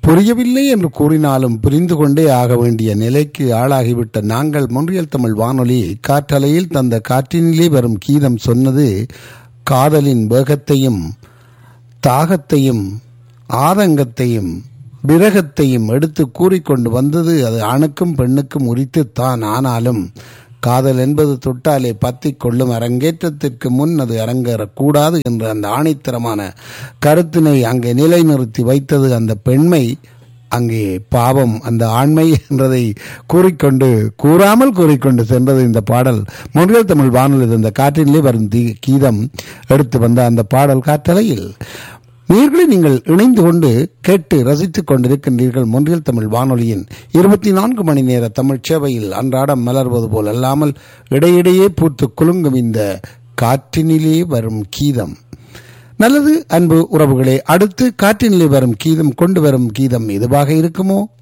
புரியவில்லை என்று கூறினாலும் புரிந்து கொண்டே ஆக வேண்டிய நிலைக்கு ஆளாகிவிட்ட நாங்கள் மொன்றியல் தமிழ் வானொலி காற்றலையில் தந்த காற்றினிலே வரும் கீதம் சொன்னது காதலின் வேகத்தையும் தாகத்தையும் ஆதங்கத்தையும் விரகத்தையும் எடுத்து கூறிக்கொண்டு வந்தது அது ஆணுக்கும் பெண்ணுக்கும் உரித்துத்தான் ஆனாலும் காதல் என்பது தொட்டாலே பத்திக் கொள்ளும் அரங்கேற்றத்திற்கு முன் அது அரங்கேறக்கூடாது என்ற அந்த ஆணித்தரமான கருத்தினை அங்கே நிலைநிறுத்தி வைத்தது அந்த பெண்மை அங்கே பாவம் அந்த ஆண்மை என்றதை கூறிக்கொண்டு கூறாமல் கூறிக்கொண்டு சென்றது இந்த பாடல் மொழியல் தமிழ் வானொலி இந்த காற்றிலே வரும் தீ- கீதம் எடுத்து வந்த அந்த பாடல் காற்றலையில் நீர்களை நீங்கள் இணைந்து கொண்டு கேட்டு ரசித்துக் கொண்டிருக்கின்றீர்கள் மொன்றியல் தமிழ் வானொலியின் இருபத்தி நான்கு மணி நேர தமிழ் சேவையில் அன்றாடம் மலர்வது போல் அல்லாமல் இடையிடையே பூத்து குலுங்கும் இந்த காற்றினிலே வரும் கீதம் நல்லது அன்பு உறவுகளே அடுத்து காற்றினிலே வரும் கீதம் கொண்டு வரும் கீதம் எதுவாக இருக்குமோ